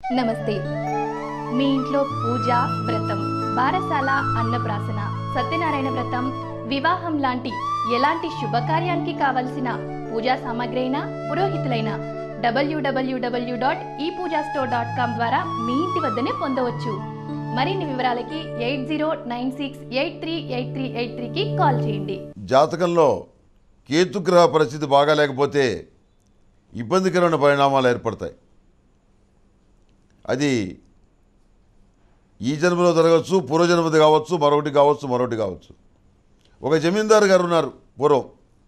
నమస్తే మీ ఇంట్లో పూజ వ్రతం బారసాల అన్నప్రాసన సత్యనారాయణ వ్రతం వివాహం లాంటి ఎలాంటి శుభకార్యానికి కావలసిన పూజా సామాగ్రి అయినా పురోహితులైన డబ్ల్యూడబ్ల్యూడబ్ల్యూ డాట్ ఈ పూజా స్టోర్ డాట్ కామ్ ద్వారా మీ ఇంటి వద్దనే పొందవచ్చు మరిన్ని వివరాలకి eight zero nine six eight three eight three eight త్రీకి కాల్ చేయండి జాతకంలో కేతుగ్రహ పరిస్థితి బాగాలేకపోతే ఇబ్బందికరమైన పరిణామాలు ఏర్పడతాయి అది ఈ జన్మలో జరగవచ్చు పూర్వజన్మది కావచ్చు మరొకటి కావచ్చు మరొకటి కావచ్చు ఒక జమీందారు గారు ఉన్నారు పూర్వం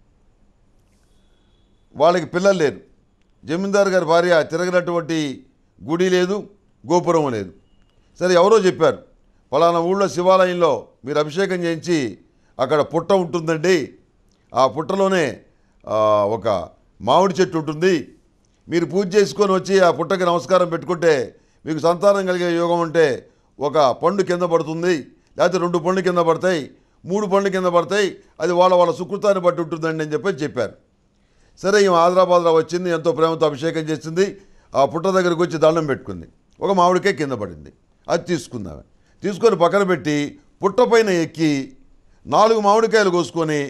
వాళ్ళకి పిల్లలు లేరు జమీందారు గారి భార్య తిరగనటువంటి గుడి లేదు గోపురం లేదు సరే ఎవరో చెప్పారు ఫలానా ఊళ్ళో శివాలయంలో మీరు అభిషేకం చేయించి అక్కడ పుట్ట ఉంటుందండి ఆ పుట్టలోనే ఆ, ఒక మామిడి చెట్టు ఉంటుంది మీరు పూజ చేసుకొని వచ్చి ఆ పుట్టకి నమస్కారం పెట్టుకుంటే మీకు సంతానం కలిగే యోగం ఉంటే ఒక పండు కింద పడుతుంది లేకపోతే రెండు పండ్లు కింద పడతాయి మూడు పండ్లు కింద పడతాయి అది వాళ్ళ వాళ్ళ సుకృతాన్ని బట్టి ఉంటుందండి అని చెప్పి చెప్పారు సరే ఈమె ఆదరాబాద్రా వచ్చింది ఎంతో ప్రేమతో అభిషేకం చేసింది ఆ పుట్ట దగ్గరికి వచ్చి దండం పెట్టుకుంది ఒక మామిడికాయ కింద పడింది అది తీసుకుందామె తీసుకొని పక్కన పెట్టి పుట్ట పైన ఎక్కి నాలుగు మామిడికాయలు కోసుకొని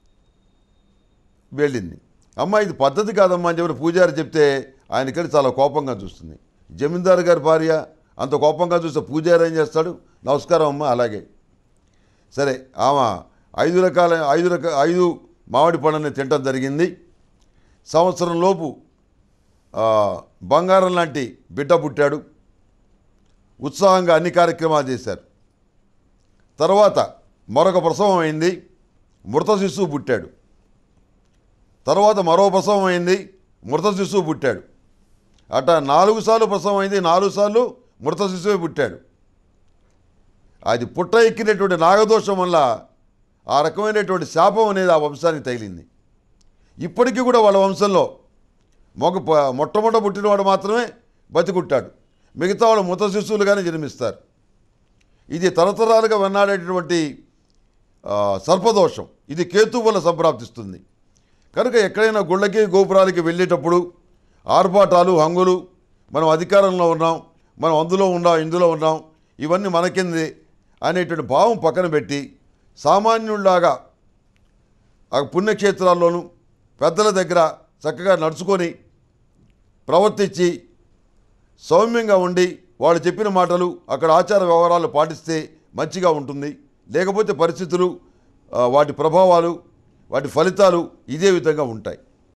వెళ్ళింది అమ్మ ఇది పద్ధతి కాదమ్మా అని చెప్పి పూజారి చెప్తే ఆయనకి చాలా కోపంగా చూస్తుంది జమీందారు గారి భార్య అంత కోపంగా చూస్తే పూజారి ఏం చేస్తాడు నమస్కారం అమ్మ అలాగే సరే ఆమె ఐదు రకాల ఐదు రక ఐదు మామిడి పండుని తినటం జరిగింది సంవత్సరం లోపు ఆ, బంగారం లాంటి బిడ్డ పుట్టాడు ఉత్సాహంగా అన్ని కార్యక్రమాలు చేశారు తర్వాత మరొక ప్రసవం అయింది మృత శిశువు పుట్టాడు తర్వాత మరో ప్రసవం అయింది మృత శిశువు పుట్టాడు అట నాలుగు సార్లు ప్రసవం అయింది నాలుగు సార్లు మృత శిశువే పుట్టాడు అది పుట్ట ఎక్కినటువంటి నాగదోషం వల్ల ఆ రకమైనటువంటి శాపం అనేది ఆ వంశానికి తగిలింది ఇప్పటికీ కూడా వాళ్ళ వంశంలో మొగ ప- మొట్టమొదట పుట్టినవాడు మాత్రమే బతికుంటాడు మిగతా వాళ్ళు మృత శిశువులుగానే జన్మిస్తారు ఇది తరతరాలుగా వెన్నాడేటటువంటి ఆ, సర్పదోషం ఇది కేతు వల్ల సంప్రాప్తిస్తుంది కనుక ఎక్కడైనా గుళ్ళకి గోపురాలకి వెళ్ళేటప్పుడు ఆర్భాటాలు హంగులు మనం అధికారంలో ఉన్నాం మనం అందులో ఉన్నాం ఇందులో ఉన్నాం ఇవన్నీ మనకింది అనేటువంటి భావం పక్కన పెట్టి సామాన్యుల్లాగా ఆ పుణ్యక్షేత్రాల్లోనూ పెద్దల దగ్గర చక్కగా నడుచుకొని ప్రవర్తించి సౌమ్యంగా ఉండి వాళ్ళు చెప్పిన మాటలు అక్కడ ఆచార వ్యవహారాలు పాటిస్తే మంచిగా ఉంటుంది లేకపోతే పరిస్థితులు ఆ, వాటి ప్రభావాలు వాటి ఫలితాలు ఇదే విధంగా ఉంటాయి